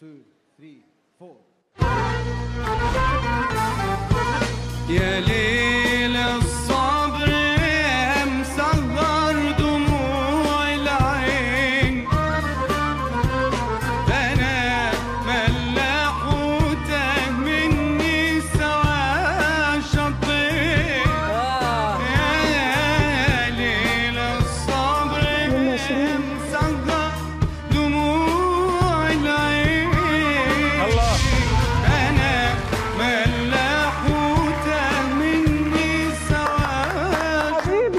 two, three, four. يا ليل الصبر يا مسهر دموع العين انا ملاح وتاه مني سوا شطين يا ليل الصبر يا مسهر دموع العين الله أنا ملاح وتاه مني سواد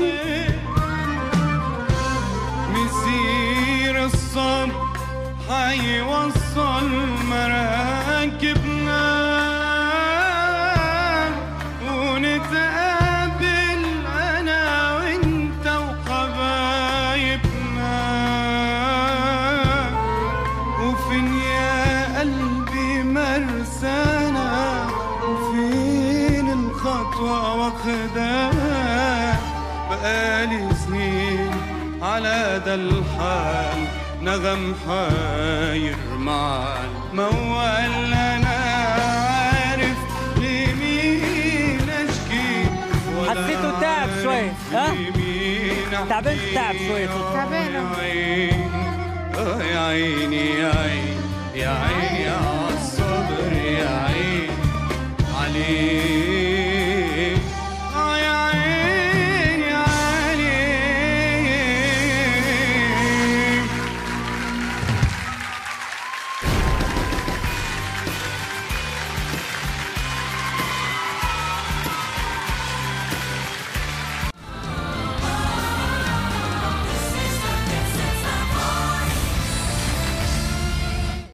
مسير الصبر حيوصل مراكبنا ونتقابل أنا وأنت وحبايبنا وفين يا قلبي مرسانا وفين الخطوة واخداها بقالي سنين على ده الحال نغم حاير مع الموال أنا عارف لمين أشكي ولا حسيته تعب شوي، عارف ها؟ لمين تعبان تعب شوي تعبانة. آه يا عيني يا عيني يا عيني على الصبر يا عيني عليك